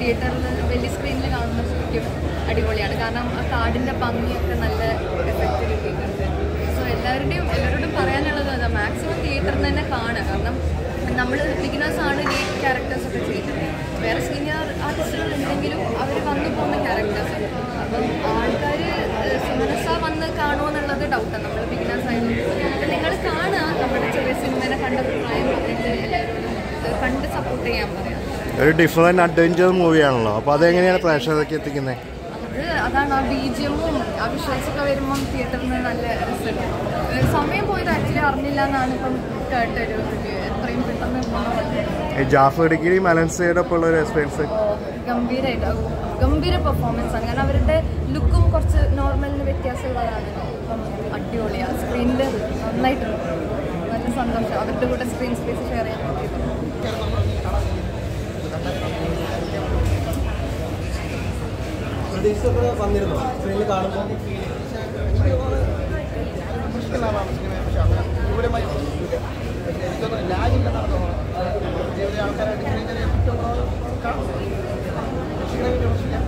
തിയേറ്ററിൽ വലിയ സ്ക്രീനിൽ കാണുന്ന ശരിക്കും അടിപൊളിയാണ് കാരണം ആ കാടിൻ്റെ ഭംഗിയൊക്കെ നല്ല എഫക്റ്റ് കിട്ടിയിട്ടുണ്ട് സോ എല്ലാവരുടെയും എല്ലാവരോടും പറയാനുള്ളത് അതാ മാക്സിമം തിയേറ്ററിൽ തന്നെ കാണുക കാരണം നമ്മൾ ബിഗിനേഴ്സ് ആണ് ഈ ക്യാരക്ടേഴ്സ് ഒക്കെ ചെയ്യുന്നത് വേറെ സീനിയർ ആർട്ടിസ്റ്റുകൾ ഉണ്ടെങ്കിലും അവർ വന്നു പോകുന്ന ക്യാരക്ടേഴ്സ് അപ്പം ആൾക്കാർ മനസ്സാ വന്ന് കാണുമോ എന്നുള്ളത് ഡൗട്ടാണ് നമ്മൾ ബിഗിനേഴ്സ് ആയതുകൊണ്ട് അപ്പം നിങ്ങൾ കാണുക നമ്മുടെ ചെറിയ സിനിമേനെ കണ്ട അഭിപ്രായം പറഞ്ഞിട്ട് എല്ലാവരോടും ഏഹ് കണ്ട് സപ്പോർട്ട് ചെയ്യാൻ പറയാം ഒരു ഡിഫറെൻറ്റ് അഡ്വഞ്ചർ മൂവിയാണല്ലോ അപ്പോൾ അതെങ്ങനെയാണ് പ്രേക്ഷകർക്ക് എത്തിക്കുന്നത് അത് അതാണ് ആ ബീജിയമും ആ വിഷ്വൽസൊക്കെ വരുമ്പം തിയേറ്ററിൽ നിന്ന് നല്ല റിസൾട്ട് സമയം പോയത് ആക്ച്വലി അറിഞ്ഞില്ല എന്നാണ് ഇപ്പം കേട്ടൊരു റിവ്യൂ എത്രയും പെട്ടെന്ന് പോകുന്ന ഈ ജാഫർ ഇടുക്കി മലൻസയുടെ ഒപ്പം ഉള്ള ഒരു എക്സ്പീരിയൻസ് ഗംഭീരമായിട്ട് ഗംഭീര പെർഫോമൻസ് ആണ് കാരണം അവരുടെ ലുക്കും കുറച്ച് നോർമലിന് വ്യത്യാസമുള്ളതാണ് അപ്പം അടിപൊളിയാണ് സ്ക്രീനിൽ നന്നായിട്ടുണ്ട് നല്ല സന്തോഷം അവരുടെ കൂടെ സ്ക്രീൻ സ്പേസ് ഷെയർ ചെയ്യാൻ പറ്റിയത് പ്രതീക്ഷയൊക്കെ വന്നിരുന്നു സ്ക്രീനിൽ കാണുമ്പോൾ മുഷ്കിലാണ് സിനിമ പക്ഷെ അങ്ങനെ വിപുലമായി തോന്നുന്നില്ല പക്ഷേ എനിക്കൊന്നും ലാഗില്ലെന്നാണ് തോന്നുന്നത് ചെറിയ ആൾക്കാരായിട്ട് ചെറിയ ചെറിയ കുറ്റങ്ങളോ കാണും മുഷ്കിനെ വിമർശിക്കാം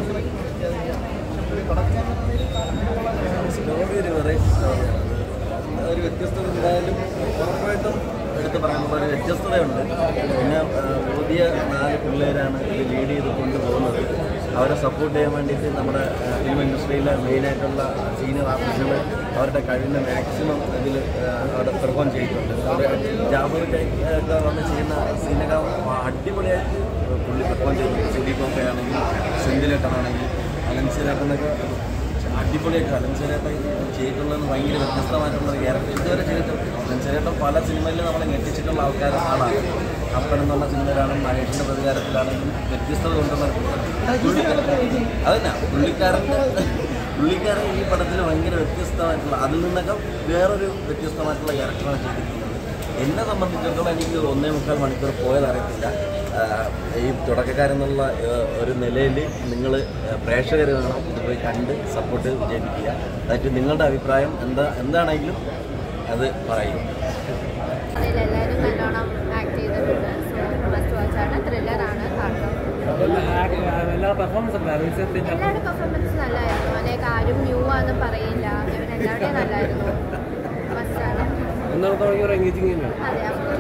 തുടക്കം സ്റ്റോറി ഒരു വെറൈറ്റി സ്റ്റോറിയാണ് ഒരു വ്യത്യസ്തത എന്തായാലും ഉറപ്പായിട്ടും എടുത്ത് പറയാനുള്ള ഒരു വ്യത്യസ്തതയുണ്ട് പിന്നെ ആ, പുതിയ നാല് പിള്ളേരാണ് ഇത് ലീഡ് ചെയ്ത് കൊണ്ടുപോകുന്നത് അവരെ സപ്പോർട്ട് ചെയ്യാൻ വേണ്ടിയിട്ട് നമ്മുടെ ഫിലിം ഇൻഡസ്ട്രിയിലെ മെയിനായിട്ടുള്ള സീനിയർ ആർട്ടിസ്റ്റുകൾ അവരുടെ കഴിവിൻ്റെ മാക്സിമം ഇതിൽ അവിടെ പെർഫോം ചെയ്തിട്ടുണ്ട് അവിടെ ജാബർ ഒക്കെ വന്ന് ചെയ്യുന്ന സീനൊക്കെ അടിപൊളിയായിട്ട് പുള്ളി പെർഫോം ചെയ്തിട്ടുണ്ട് സുദീപ് ഒക്കെ ആണെങ്കിൽ സെന്തിലേട്ടനാണെങ്കിൽ അലൻസിലേട്ടനൊക്കെ അടിപൊളിയായിട്ട് അലൻചേരേട്ടൻ ചെയ്തിട്ടുള്ളത് ഭയങ്കര വ്യത്യസ്തമായിട്ടുള്ള ഒരു ക്യാരക്ടർ ഇതുവരെ ചെയ്തിട്ടുണ്ട് അലൻചേരേട്ടൻ പല സിനിമയിലും നമ്മളെ ഞെട്ടിച്ചിട്ടുള്ള ആൾക്കാർ ആളാണ് അപ്പൻ എന്നുള്ള സിനിമയിലാണ് മഹേഷിൻ്റെ പ്രതികാരത്തിലാണെങ്കിലും വ്യത്യസ്തത കൊണ്ടുവന്ന അതന്നെ പുള്ളിക്കാരൻ്റെ പുള്ളിക്കാരൻ ഈ പടത്തിൽ ഭയങ്കര വ്യത്യസ്തമായിട്ടുള്ള അതിൽ നിന്നൊക്കെ വേറൊരു വ്യത്യസ്തമായിട്ടുള്ള ക്യാരക്ടറാണ് ചെയ്തിട്ടുള്ളത് എന്നെ സംബന്ധിച്ചിടത്തോളം എനിക്ക് ഒന്നേ മുക്കാൽ മണിക്കൂർ പോയതറിയത്തില്ല ആഹ് ഈ തുടക്കക്കാരെന്നുള്ള ആഹ് ഒരു നിലയിൽ നിങ്ങൾ പ്രേക്ഷകർ വേണം ഇത് പോയി കണ്ട് സപ്പോർട്ട് വിജയിപ്പിക്കുക അതായത് നിങ്ങളുടെ അഭിപ്രായം എന്താ എന്താണെങ്കിലും അത് പറയും അതിലെല്ലാവരും നല്ലോണം ആക്ട് ചെയ്തിട്ടുണ്ട് സോ മസ്റ്റ് വാച്ചാണ് ത്രില്ലറാണ് കാണണം എല്ലാ പെർഫോമൻസ് ഉണ്ട് അഭിനയിച്ചതിന്റെ എല്ലാവരുടെ പെർഫോമൻസ് നല്ലതായിരുന്നു അല്ലെങ്കിൽ ആരും ന്യൂ ആണെന്ന് പറയില്ല ഇവരെല്ലാവരുടെയും നല്ലായിരുന്നു മസ്റ്റാണ് ഒന്നാമത്തെ മണിക്കൂർ എൻഗേജിങ് തന്നെയാണ് അതെ